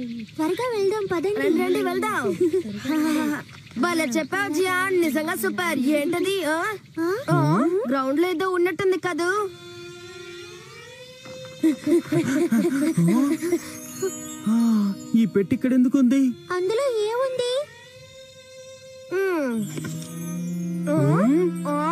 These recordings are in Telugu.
త్వరగా వెళ్దాం పదండి రండి రండి వెళ్దాం భలే చెప్పావు జియాన్ నిజంగా సూపర్ ఏంటది గ్రౌండ్ లో ఏదో ఉన్నట్టుంది కదూ ఆ, ఈ పెట్టి ఇక్కడ ఎందుకు ఉంది అందులో ఏముంది మ్మ్. ఆ?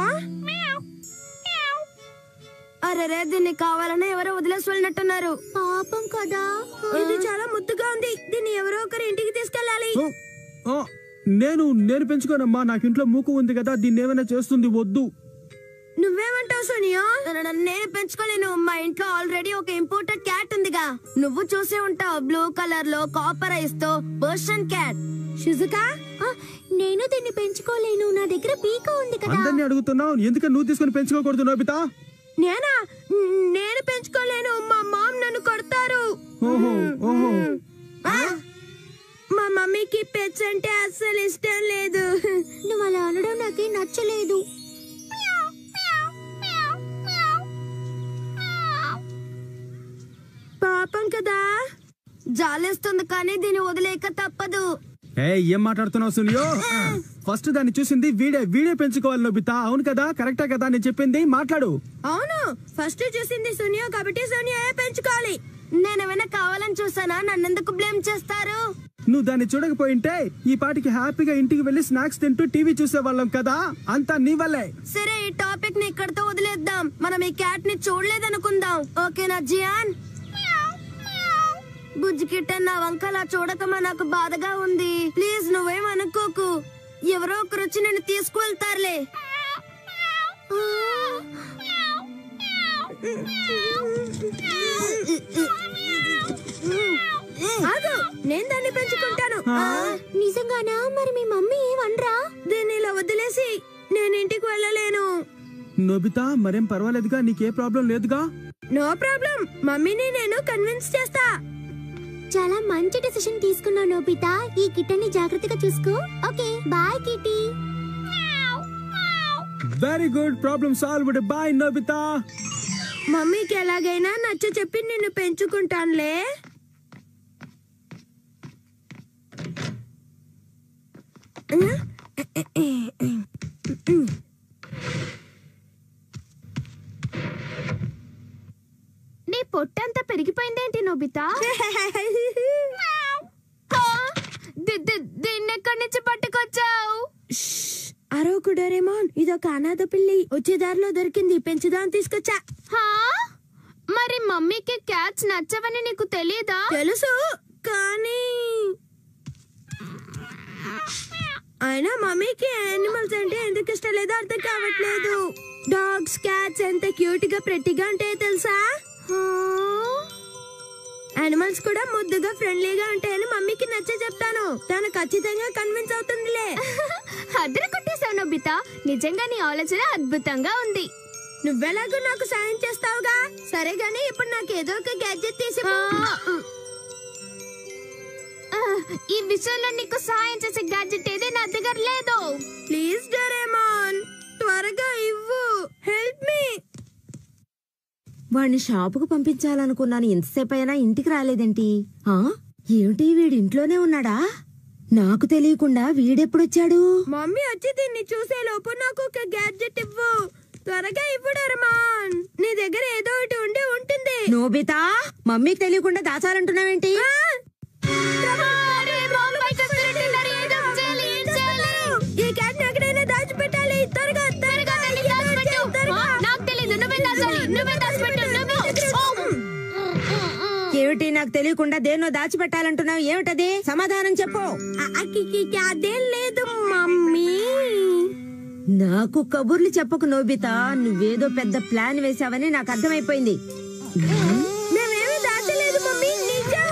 అరే రే దీన్ని కావాలని ఎవరో వదిలేసి వెళ్ళినట్టున్నారు పాపం కదా ఇది చాలా ముద్దుగా ఉంది దీన్ని ఎవరో ఒకరి ఇంటికి తీసుకెళ్ళాలి ఓ, ఓ, నేను నేను పెంచుకోనమ్మా నాకు ఇంట్లో మూకు ఉంది కదా దీన్ని ఏమైనా చేస్తుంది వద్దు నువ్వేమంటావు సోనియా నేను పెంచుకోలేను మా ఇంట్లో ఆల్రెడీ ఒక ఇంపోర్టెడ్ క్యాట్ ఉందిగా నువ్వు చూసే ఉంటావు బ్లూ కలర్ లో కాపర్ ఐస్ తో పర్షియన్ క్యాట్ షిజుకా ఆ, నేను దీన్ని పెంచుకోలేను నా దగ్గర పీక ఉంది కదా అందరినీ అడుగుతున్నావు ఎందుకని నువ్వు తీసుకొని పెంచుకోకూడదు నోబితా నేనా నేను పెంచుకోలేను మా మామ్ నన్ను కొడతారు ఓహో ఓహో ఆ? మా మమ్మీకి పెట్స్ అంటే అస్సలు ఇష్టం లేదు నువ్వు అలా అనడం నాకేం నచ్చలేదు పాపం కదా జాలేస్తుంది కానీ దీన్ని వదిలేక తప్పదు ఏ ఏం మాట్లాడుతున్నావు సునియో ఫస్ట్ దాన్ని చూసింది వీడే వీడే పెంచుకోవాలి నోబితా అవును కదా కరెక్టా కదా నేను చెప్పింది మాట్లాడు అవును ఫస్ట్ చూసింది సోనియా కాబట్టి సోనియా పెంచుకోవాలి నేను ఏమైనా కావాలని చూసానా నన్నెందుకు బ్లేమ్ చేస్తారు నువ్వు దాన్ని చూడకపోయింటే ఈ పాటికి హ్యాపీగా ఇంటికి వెళ్లి స్నాక్స్ తింటూ టీవీ చూసేవాళ్ళం కదా అంతా నీ వల్లే సరే ఈ టాపిక్ ని ఇక్కడితో వదిలేద్దాం మనం ఈ క్యాట్ ని చూడలేదనుకుందాం ఓకేనా జియాన్ బుజ్జి కిట్టన్ నా వంకలా చూడకమా నాకు బాధగా ఉంది ప్లీజ్ నువ్వేం అనుకోకు ఎవరో ఒకరు వచ్చి నేను తీసుకువెళ్తారులే ఆగు, నేను దాన్ని పెంచుకుంటాను నిజంగానా మరి మీ మమ్మీ ఏమనరా దీన్ని ఇలా వదిలేసి నేను ఇంటికి వెళ్ళలేను నోబితా మరేం పర్వాలేదుగా నీకే ప్రాబ్లం లేదుగా నో ప్రాబ్లం మమ్మీని నేను కన్విన్స్ చేస్తా చాలా మంచి డెసిషన్ తీసుకున్నావు నోబితా ఈ కిట్టని జాగ్రత్తగా చూసుకో okay boy kitty very good problem solved boy Nobita మమ్మీకి ఎలాగైనా నచ్చ చెప్పి నిన్ను పెంచుకుంటానులే నీ పొట్టంతా పెరిగిపోయిందేంటి నోబితా దీన్ని ఎక్కడి నుంచి పట్టుకొచ్చావు అరవకు డోరేమోన్ ఇదొక అనాథ పిల్లి వచ్చే దారిలో దొరికింది పెంచుదాం తీసుకొచ్చా హా? మరి మమ్మీకి క్యాట్స్ నచ్చవని నీకు తెలీదా తెలుసు కానీ అయినా మమ్మీకి యానిమల్స్ అంటే ఎందుకు ఇష్టం లేదో అర్థం కావట్లేదు డాగ్స్ క్యాట్స్ ఎంత క్యూట్ గా ప్రెట్టిగా ఉంటాయో తెలుసా యానిమల్స్ కూడా ముద్దుగా ఫ్రెండ్లీగా ఉంటాయని మమ్మీకి నచ్చ చెప్తాను తను ఖచ్చితంగా కన్విన్స్ అవుతుందిలే అద్దరు కొట్టేశావు నోబితా నిజంగా నీ ఆలోచన అద్భుతంగా ఉంది నువ్వెలాగో నాకు సాయం చేస్తావుగా సరే గానీ ఇప్పుడు నాకు ఏదో ఒక గ్యాడ్జెట్ తీసి ఆ, ఆ, ఈ విషయంలో నీకు సహాయం చేసే గాడ్జెట్ ఏది నా దగ్గర లేదు ప్లీజ్ డోరేమోన్ త్వరగా ఇవ్వు హెల్ప్ మీ వాణ్ణి షాపుకు పంపించాలనుకున్నాను ఎంతసేపు అయినా ఇంటికి రాలేదేంటి ఆ ఏమిటి వీడి ఇంట్లోనే ఉన్నాడా నాకు తెలియకుండా వీడెప్పుడొచ్చాడు మమ్మీ వచ్చి దీన్ని చూసే లోపు నాకు ఒక గ్యాడ్జెట్ ఇవ్వు త్వరగా ఇవ్వు డోరేమోన్ నీ దగ్గర ఏదో ఒకటి ఉండి ఉంటుంది నోబితా మమ్మీకి తెలియకుండా దాచాలంటున్నావేంటి ఆ! అరే, బాంబు వచ్చేస్తున్నట్టున్నారు. ఏదో ఒకటి చేయాలి, ఏం చేయాలి? ఈ క్యాట్ ఎక్కడైనా దాచిపెట్టాలి త్వరగా త్వరగా దాన్ని దాచిపెట్టు. ఆ, నాకు తెలీదు నువ్వే దాచాలి నువ్వే దాచిపెట్టు నువ్వు ఏమిటి నాకు తెలియకుండా దేన్నో దాచిపెట్టాలంటున్నావు ఏమిటది సమాధానం చెప్పు అదేం లేదు మమ్మీ నాకు కబుర్లు చెప్పకు నోబితా నువ్వేదో పెద్ద ప్లాన్ వేశావని నాకు అర్థమైపోయింది మేమేమి దాచలేదు మమ్మీ నిజం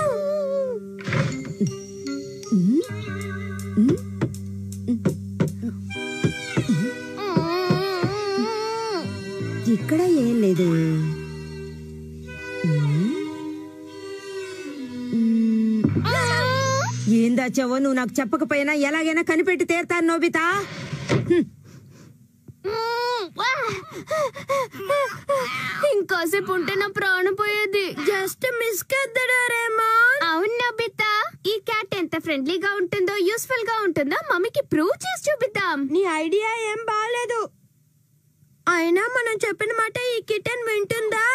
ఇక్కడ ఏం లేదు ఏం దాచావో నువ్వు నాకు చెప్పకపోయినా ఎలాగైనా కనిపెట్టి తీరుతాను నోబితా ఇంకోసేపు ఉంటే నా ప్రాణం పోయేది జస్ట్ మిస్ కద్దడారేమో అవును నోబితా ఫ్రెండ్లీగా ఉంటుందో యూస్ఫుల్ గా ఉంటుందో మమ్మీకి ప్రూవ్ చేసి చూపిద్దాం నీ ఐడియా ఏం బాగాలేదు అయినా మనం చెప్పిన మాట ఈ కిటన్ వింటుందా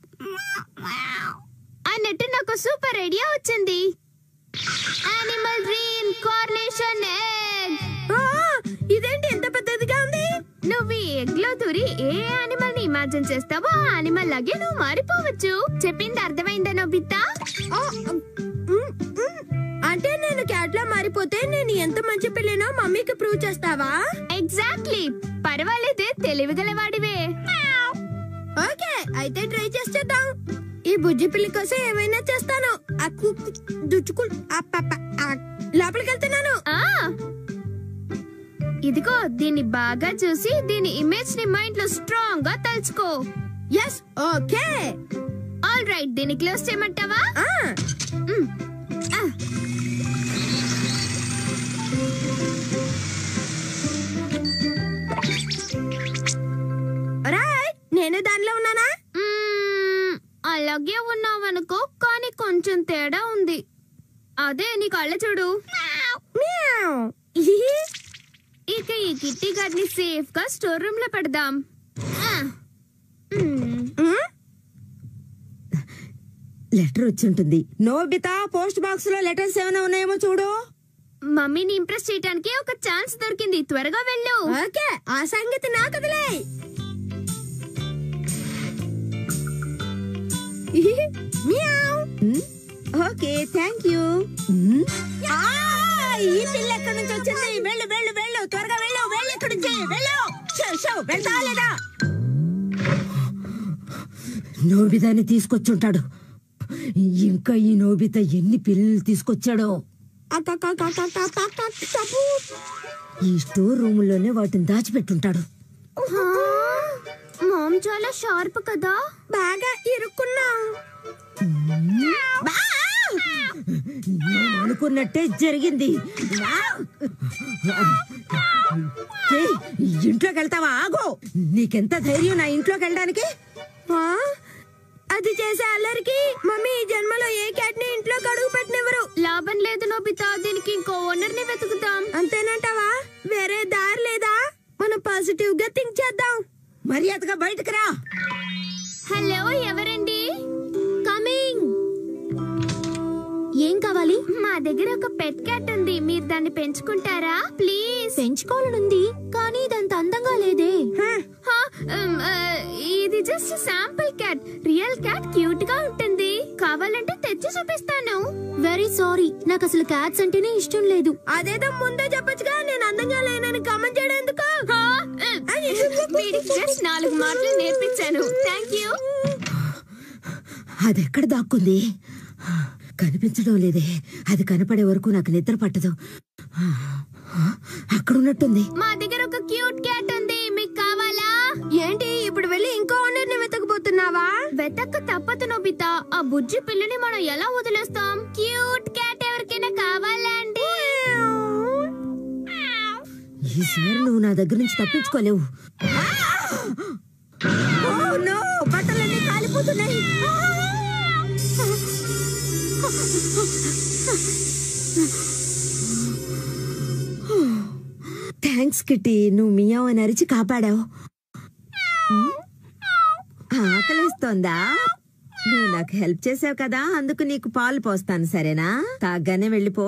అన్నట్టు నాకు సూపర్ ఐడియా వచ్చింది యానిమల్ రీఇన్కార్నేషన్ ఎగ్ ఆ, ఇదేంటి ఎంత పెద్దదిగా ఉంది నువ్వు ఈ ఎగ్ లో దూరి ఏ యానిమల్ ని ఇమాజిన్ చేస్తావో ఆ యానిమల్ లాగే నువ్వు మారిపోవచ్చు చెప్పింది అర్థమైందా నోబితా ఆ, ఉమ్, ఉమ్. అంటే నేను క్యాట్ లా మారిపోతే నేను ఎంత మంచి పిల్లనో మమ్మీకి ప్రూవ్ చేస్తావా ఎగ్జాక్ట్లీ పర్వాలేదే తెలివిగలవాడివే ఓకే అయితే ట్రై చేసి చూద్దాం ఈ బుజ్జి పిల్లి కోసం ఏమైనా చేస్తాను ఆ కుక్కు దుచ్చుకు ఆ పప్ప ఆ లోపలికి వెళ్తున్నాను ఆ ఇదిగో దీన్ని బాగా చూసి దీని ఇమేజ్ ని మైండ్ లో స్ట్రాంగ్ గా తలుచుకో ఎస్ ఓకే ఆల్ రైట్ దీన్ని క్లోజ్ చేయమంటావా ఆ మ్. ఆ. రైట్ నేను దానిలో ఉన్నానా మ్మ్, అలాగే ఉన్నావనుకో కానీ కొంచెం తేడా ఉంది అదే నీ కళ్ళ చూడు మ్యావ్. ఇక ఈ కిట్టి గారిని సేఫ్ గా స్టోర్ రూమ్ లో పెడదాం ఆ. మ్మ్. ఉమ్, లెటర్ వచ్చి ఉంటుంది నోబితా పోస్ట్ బాక్స్ లో లెటర్స్ ఏమైనా ఉన్నాయేమో చూడు మమ్మీని ఇంప్రెస్ చేయడానికి ఒక ఛాన్స్ దొరికింది త్వరగా వెళ్ళు ఓకే ఆ సంగతి నాకు వదిలే మ్యావ్. ఉమ్, ఓకే థ్యాంక్ యూ ఉమ్, ఆ, ఈ పిల్ల ఎక్కడి నుంచి వచ్చింది వెళ్ళు వెళ్ళు వెళ్ళు త్వరగా వెళ్ళు వెళ్ళు ఇక్కడి నుంచి వెళ్ళు షో, షో, వెళ్తా లేదా నోబితాని తీసుకొచ్చుంటాడు ఇంకా ఈ నోబిత ఎన్ని పిల్లలు తీసుకొచ్చాడో అకకకకకకకకకపు. ఈ స్టోర్ రూమ్ లోనే వాటిని దాచిపెట్టుంటాడు హా? మామ్ చాలా షార్ప్ కదా బాగా ఇరుక్కున్నాం బా! నేను అనుకున్నట్టే జరిగింది బా! ఏయ్, ఇంట్లోకి వెళ్తావా ఆగో నీకెంత ధైర్యం నా ఇంట్లోకి వెళ్ళడానికి ఆ? అది చేసే అల్లరికి మమ్మీ ఈ జన్మలో ఏ క్యాట్ ని ఇంట్లో కడుగు పెట్టినెవరు లాభం లేదు నోబితా దీనికి ఇంకో ఓనర్ ని వెతుకుతాం అంతేనంటావా వేరే దారి లేదా మనం పాజిటివ్ గా థింక్ చేద్దాం మర్యాదగా బయటకు రా హలో ఎవరండి కమింగ్ ఏం కావాలి మా దగ్గర ఒక పెట్ క్యాట్ ఉంది మీరు దాన్ని పెంచుకుంటారా ప్లీజ్ పెంచుకోవాలనుంది కానీ ఇదంత అందంగా లేదే హా, ఉమ్, ఆ, ఇది just sample cat real cat cute గా ఉంటుంది కావాలంటే తెచ్చి చూపిస్తాను వెరీ సారీ నాకు అసలు క్యాట్స్ అంటేనే ఇష్టం లేదు అదేదో ముందే చెప్పొచ్చుగా నేను అందంగా లేనని కామెంట్ చేయడం ఎందుకు హా, ఉమ్, వీడికి జస్ట్ నాలుగు మాటలు నేర్పించాను థ్యాంక్ యూ అది ఎక్కడ దాక్కుంది కనిపించడం లేదే అది కనపడే వరకు నాకు నిద్ర పట్టదు అక్కడ ఉన్నట్టుంది మా దగ్గర ఒక క్యూట్ క్యాట్ ఉంది మీకు కావాలా ఏంటి ఇప్పుడు వెళ్ళి ఇంకో ఓనర్ ని వెతకబోతున్నావా వెతక్క తప్పదు నోబితా ఆ బుజ్జి పిల్లని మనం ఎలా వదిలేస్తాం క్యూట్ క్యాట్ ఎవరికైనా కావాలా అండి ఈసారి నువ్వు నా దగ్గర నుంచి తప్పించుకోలేవు ఓ, నో! బట్టలన్నీ కాలిపోతున్నాయి థ్యాంక్స్ కిట్టి నువ్వు మియావ్ అని అరిచి కాపాడావు ఆకలిస్తోందా నువ్వు నాకు హెల్ప్ చేసావు కదా అందుకు నీకు పాలు పోస్తాను సరేనా తాగ్గానే వెళ్ళిపో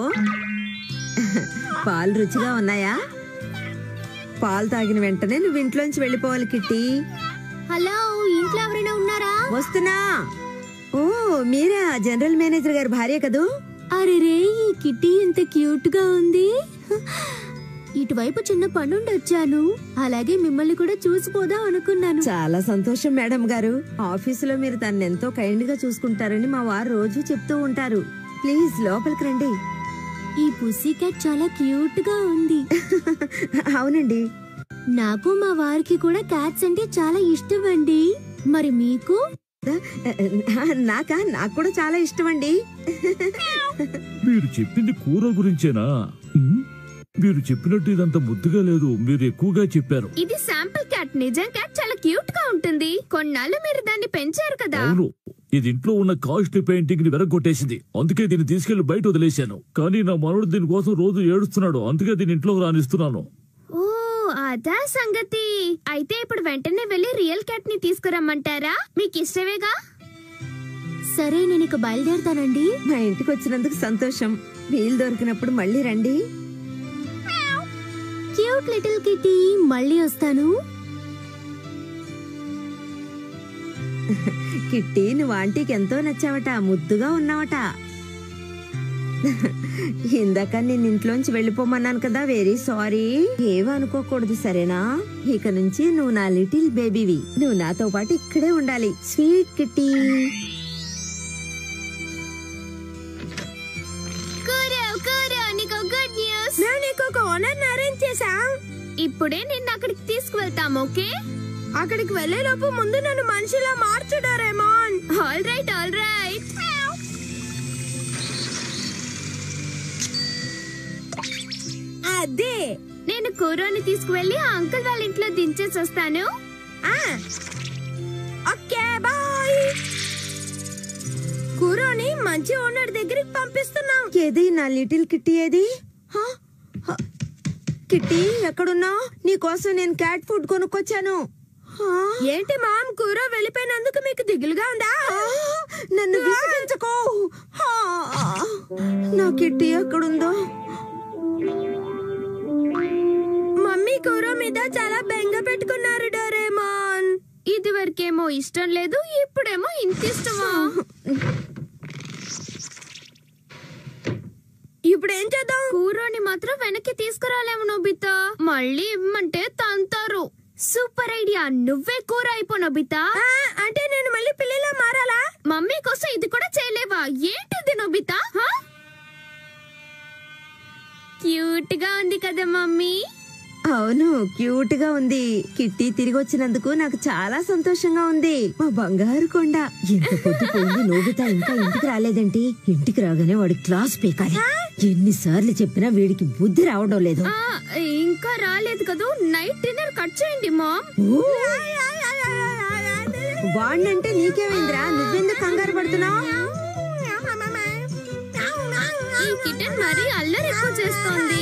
పాలు రుచిగా ఉన్నాయా పాలు తాగిన వెంటనే నువ్వు ఇంట్లోంచి వెళ్ళిపోవాలి కిట్టి హలో ఇంట్లో ఎవరైనా ఉన్నారా వస్తున్నా ఓ మీరా జనరల్ మేనేజర్ గారి భార్య కదూ అరే రే ఈ కిట్టి ఎంత క్యూట్ గా ఉంది ఇటువైపు చిన్న పనుండి వచ్చాను అలాగే మిమ్మల్ని కూడా చూసిపోదాం అనుకున్నాను చాలా సంతోషం మేడం గారు ఆఫీసులో మీరు తను ఎంతో కైండ్ గా చూసుకుంటారని మా వారు రోజు చెప్తూ ఉంటారు ప్లీజ్ లోపలికి రండి ఈ పుssy cat చాలా క్యూట్ గా ఉంది అవునండి నాకు మా వారికి కూడా క్యాట్స్ అంటే చాలా ఇష్టం అండి మరి మీకు నాకా నాకు కూడా చాలా ఇష్టం అండి మీరు చెప్పింది కూర గురించేనా ఉమ్, మీరు చెప్పినట్టు ఇదంత ముద్దుగా లేదు మీరు ఎక్కువగా చెప్పారు ఇది శాంపుల్ క్యాట్ నిజం క్యాట్ చాలా క్యూట్ గా ఉంటుంది కొన్నాళ్ళు మీరు దాన్ని పెంచారు కదా అవును ఇది ఇంట్లో ఉన్న కాస్ట్లీ పెయింటింగ్ ని వెరగొట్టేసింది అందుకే దీన్ని తీసుకెళ్లి బయట వదిలేశాను కానీ నా మనవడు దీనికోసం రోజు ఏడుస్తున్నాడు అందుకే దీని ఇంట్లోకి రానిస్తున్నాను ఓ అదా సంగతి అయితే ఇప్పుడు వెంటనే వెళ్ళి రియల్ క్యాట్ ని తీసుకురమ్మంటారా మీకు ఇష్టమేగా సరే నేను ఇక బయలుదేరుతానండి మా ఇంటికి వచ్చినందుకు సంతోషం వీలు దొరికినప్పుడు మళ్ళీ రండి క్యూట్ లిటిల్ కిటీ మళ్ళీ వస్తాను కిట్టి నువ్వు ఆంటీకి ఎంతో నచ్చావట ముద్దుగా ఉన్నావట ఇందాక నేను ఇంట్లోంచి వెళ్ళిపోమన్నాను కదా వెరీ సారీ ఏమీ అనుకోకూడదు సరేనా ఇక నుంచి నువ్వు నా లిటిల్ బేబీవి నువ్వు నాతో పాటు ఇక్కడే ఉండాలి స్వీట్ కిట్టి కూరో కూరో నీకు గుడ్ న్యూస్ నేను నీకు ఒక ఓనర్ అరేంజ్ చేసా ఇప్పుడే నిన్ను అక్కడికి తీసుకువెళ్తాం ఓకే అక్కడికి వెళ్లే లోపు ముందు నన్ను మనిషిలా మార్చుడారేమోన్ ఆల్ రైట్ ఆల్ రైట్ అదే నేను కూరోని తీసుకువెళ్ళి ఆ అంకుల్ వాళ్ళ ఇంట్లో దించేసి వస్తాను ఆ. ఓకే బాయ్ కూరోని మంచి ఓనర్ దగ్గరికి పంపిస్తున్నాం ఏది నా లిటిల్ కిట్టి ఏది హ? హ. కిట్టి ఎక్కడున్నావు నీకోసం నేను క్యాట్ ఫుడ్ కొనుక్కొచ్చాను హ? ఏంటి మామ్ కూర వెళ్ళిపోయినందుకు మీకు దిగులుగా ఉందా ఆ, నన్ను విసిగించకు హా. నా కిట్టి ఎక్కడుందో మమ్మీ కూర మీద చాలా బెంగ పెట్టుకున్నారు డోరేమాన్ ఇది వరకేమో ఇష్టం లేదు ఇప్పుడేమో ఇంత ఇష్టమా ఇప్పుడు ఏం చేద్దాం కూరోని మాత్రం వెనక్కి తీసుకురాలేము నోబితా మళ్ళీ ఇమ్మంటే తంతారు సూపర్ ఐడియా నువ్వే కూర అయిపో నోబితా ఆ, అంటే నేను మళ్ళీ పిల్లిలా మారాలా మమ్మీ కోసం ఇది కూడా చేయలేవా ఏంటిది నోబితా హా? క్యూట్ గా ఉంది కదా మమ్మీ అవును క్యూట్ గా ఉంది కిట్టి తిరిగి వచ్చినందుకు నాకు చాలా సంతోషంగా ఉంది మా బంగారు కొండ ఎంత పొద్దుపోయింది నోబితా ఇంకా ఇంటికి రాలేదేంటి ఇంటికి రాగానే వాడి క్లాస్ పీకాలి ఎన్నిసార్లు చెప్పినా వీడికి బుద్ధి రావడం లేదు ఆ ఇంకా రాలేదు కదూ నైట్ డిన్నర్ కట్ చేయండి మామ్ ఓ! వాడినంటే నీకేమైందిరా నువ్వెందుకు కంగారు పడుతున్నావు ఈ కిటన్ మరీ అల్లరి ఎక్కువ చేస్తోంది